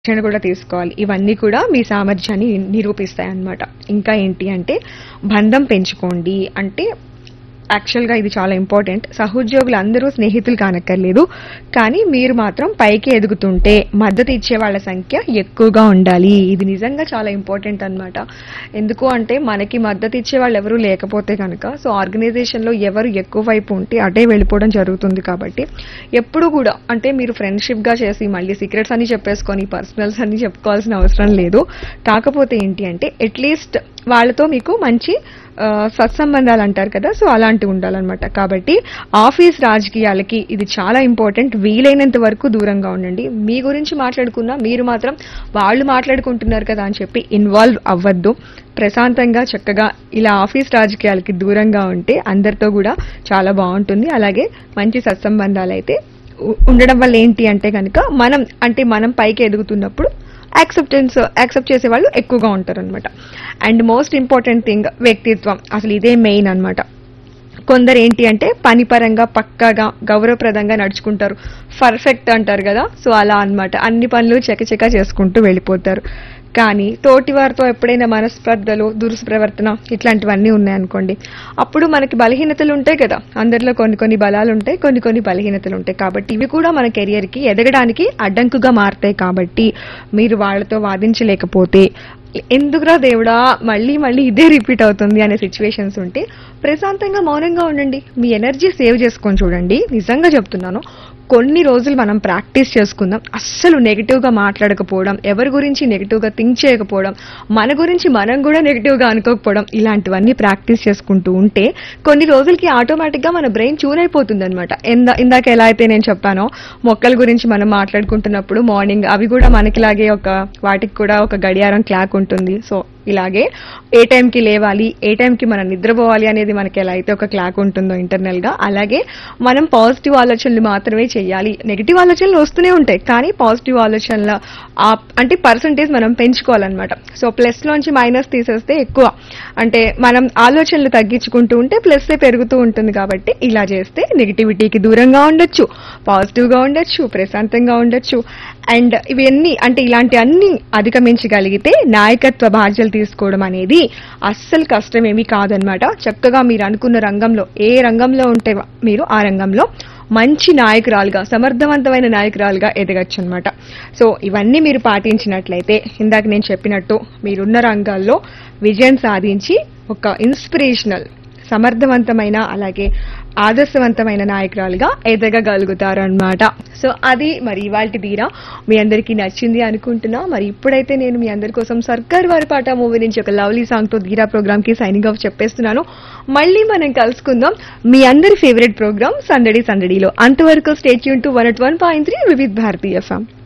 శిక్షణ కూడా తీసుకోవాలి ఇవన్నీ కూడా మీ సామర్థ్యాన్ని నిరూపిస్తాయి అన్నమాట ఇంకా ఏంటి అంటే బంధం పెంచుకోండి అంటే యాక్చువల్గా ఇది చాలా ఇంపార్టెంట్ సహోద్యోగులు అందరూ స్నేహితులు కానక్కర్లేదు కానీ మీరు మాత్రం పైకి ఎదుగుతుంటే మద్దతు ఇచ్చే వాళ్ళ సంఖ్య ఎక్కువగా ఉండాలి ఇది నిజంగా చాలా ఇంపార్టెంట్ అన్నమాట ఎందుకు అంటే మనకి మద్దతు ఇచ్చే వాళ్ళు ఎవరు లేకపోతే కనుక సో ఆర్గనైజేషన్లో ఎవరు ఎక్కువ వైపు ఉంటే అటే వెళ్ళిపోవడం జరుగుతుంది కాబట్టి ఎప్పుడు కూడా అంటే మీరు ఫ్రెండ్షిప్గా చేసి మళ్ళీ సీక్రెట్స్ అని చెప్పేసుకొని పర్సనల్స్ అన్ని చెప్పుకోవాల్సిన అవసరం లేదు కాకపోతే ఏంటి అంటే అట్లీస్ట్ వాళ్ళతో మీకు మంచి ఆ, సత్సంబంధాలు అంటారు కదా సో అలాంటివి ఉండాలన్నమాట కాబట్టి ఆఫీస్ రాజకీయాలకి ఇది చాలా ఇంపార్టెంట్ వీలైనంత వరకు దూరంగా ఉండండి మీ గురించి మాట్లాడుకున్నా మీరు మాత్రం వాళ్ళు మాట్లాడుకుంటున్నారు కదా అని చెప్పి ఇన్వాల్వ్ అవ్వద్దు ప్రశాంతంగా చక్కగా ఇలా ఆఫీస్ రాజకీయాలకి దూరంగా ఉంటే అందరితో కూడా చాలా బాగుంటుంది అలాగే మంచి సత్సంబంధాలు అయితే ఉ- ఉండడం వల్ల ఏంటి అంటే కనుక మనం అంటే మనం పైకి ఎదుగుతున్నప్పుడు యాక్సెప్టెన్స్ యాక్సెప్ట్ చేసే వాళ్ళు ఎక్కువగా ఉంటారు అనమాట అండ్ మోస్ట్ ఇంపార్టెంట్ థింగ్ వ్యక్తిత్వం అసలు ఇదే మెయిన్ అన్నమాట కొందరు ఏంటి అంటే పనిపరంగా పక్కాగా గౌరవప్రదంగా నడుచుకుంటారు పర్ఫెక్ట్ అంటారు కదా సో అలా అన్నమాట అన్ని పనులు చకచకా చేసుకుంటూ వెళ్ళిపోతారు కానీ తోటి వారితో ఎప్పుడైనా మనస్పర్ధలు దురుసుప్రవర్తన ఇట్లాంటివన్నీ ఉన్నాయనుకోండి అప్పుడు మనకి బలహీనతలు ఉంటాయి కదా అందరిలో కొన్ని కొన్ని బలాలు ఉంటాయి కొన్ని కొన్ని బలహీనతలు ఉంటాయి కాబట్టి ఇవి కూడా మన కెరియర్కి ఎదగడానికి అడ్డంకుగా మారుతాయి కాబట్టి మీరు వాళ్ళతో వాదించలేకపోతే ఎందుకురా దేవుడా మళ్ళీ మళ్ళీ ఇదే రిపీట్ అవుతుంది అనే సిచ్యువేషన్స్ ఉంటే ప్రశాంతంగా మౌనంగా ఉండండి మీ ఎనర్జీ సేవ్ చేసుకొని చూడండి నిజంగా చెప్తున్నాను కొన్ని రోజులు మనం ప్రాక్టీస్ చేసుకుందాం అస్సలు నెగిటివ్గా మాట్లాడకపోవడం ఎవరి గురించి నెగిటివ్గా థింక్ చేయకపోవడం మన గురించి మనం కూడా నెగిటివ్గా అనుకోకపోవడం ఇలాంటివన్నీ ప్రాక్టీస్ చేసుకుంటూ ఉంటే కొన్ని రోజులకి ఆటోమేటిక్గా మన బ్రెయిన్ ట్యూన్ అయిపోతుంది అనమాట ఇందాక ఎలా అయితే నేను చెప్పానో మొక్కల గురించి మనం మాట్లాడుకుంటున్నప్పుడు మార్నింగ్ అవి కూడా మనకిలాగే ఒక వాటికి కూడా ఒక గడియారం క్లాక్ ఉంటుంది సో ఇలాగే ఏ టైంకి లేవాలి ఏ టైంకి మనం నిద్రపోవాలి అనేది మనకి ఎలా అయితే ఒక క్లాక్ ఉంటుందో ఇంటర్నల్ గా అలాగే మనం పాజిటివ్ ఆలోచనలు మాత్రమే చేయాలి నెగిటివ్ ఆలోచనలు వస్తూనే ఉంటాయి కానీ పాజిటివ్ ఆలోచనల ఆ- అంటే పర్సంటేజ్ మనం పెంచుకోవాలన్నమాట సో ప్లస్ లోంచి మైనస్ తీసేస్తే ఎక్కువ అంటే మనం ఆలోచనలు తగ్గించుకుంటూ ఉంటే ప్లస్ పెరుగుతూ ఉంటుంది కాబట్టి ఇలా చేస్తే నెగిటివిటీకి దూరంగా ఉండొచ్చు పాజిటివ్ గా ఉండొచ్చు ప్రశాంతంగా ఉండొచ్చు అండ్ ఇవన్నీ అంటే ఇలాంటి అన్ని అధిగమించగలిగితే నాయకత్వ బాధ్యతలు తీసుకోవడం అనేది అస్సలు కష్టమేమీ కాదనమాట చక్కగా మీరు అనుకున్న రంగంలో ఏ రంగంలో ఉంటే మీరు ఆ రంగంలో మంచి నాయకురాలుగా సమర్థవంతమైన నాయకురాలుగా ఎదగచ్చు అనమాట సో ఇవన్నీ మీరు పాటించినట్లయితే ఇందాక నేను చెప్పినట్టు మీరున్న రంగాల్లో విజయం సాధించి ఒక ఇన్స్పిరేషనల్ సమర్థవంతమైన అలాగే ఆదర్శవంతమైన నాయకురాలుగా ఎదగగలుగుతారు అనమాట సో అది మరి ఇవాళ తీరా మీ అందరికీ నచ్చింది అనుకుంటున్నా మరి ఇప్పుడైతే నేను మీ అందరి కోసం సర్కార్ వారి పాట మూవీ నుంచి ఒక లవ్లీ సాంగ్ తో ధీరా ప్రోగ్రామ్ కి సైనింగ్ ఆఫ్ చెప్పేస్తున్నాను మళ్ళీ మనం కలుసుకుందాం మీ అందరి ఫేవరెట్ ప్రోగ్రామ్ సందడి సందడిలో అంతవరకు స్టేట్ యూన్ to one at one point three Vividh Bharatiya FM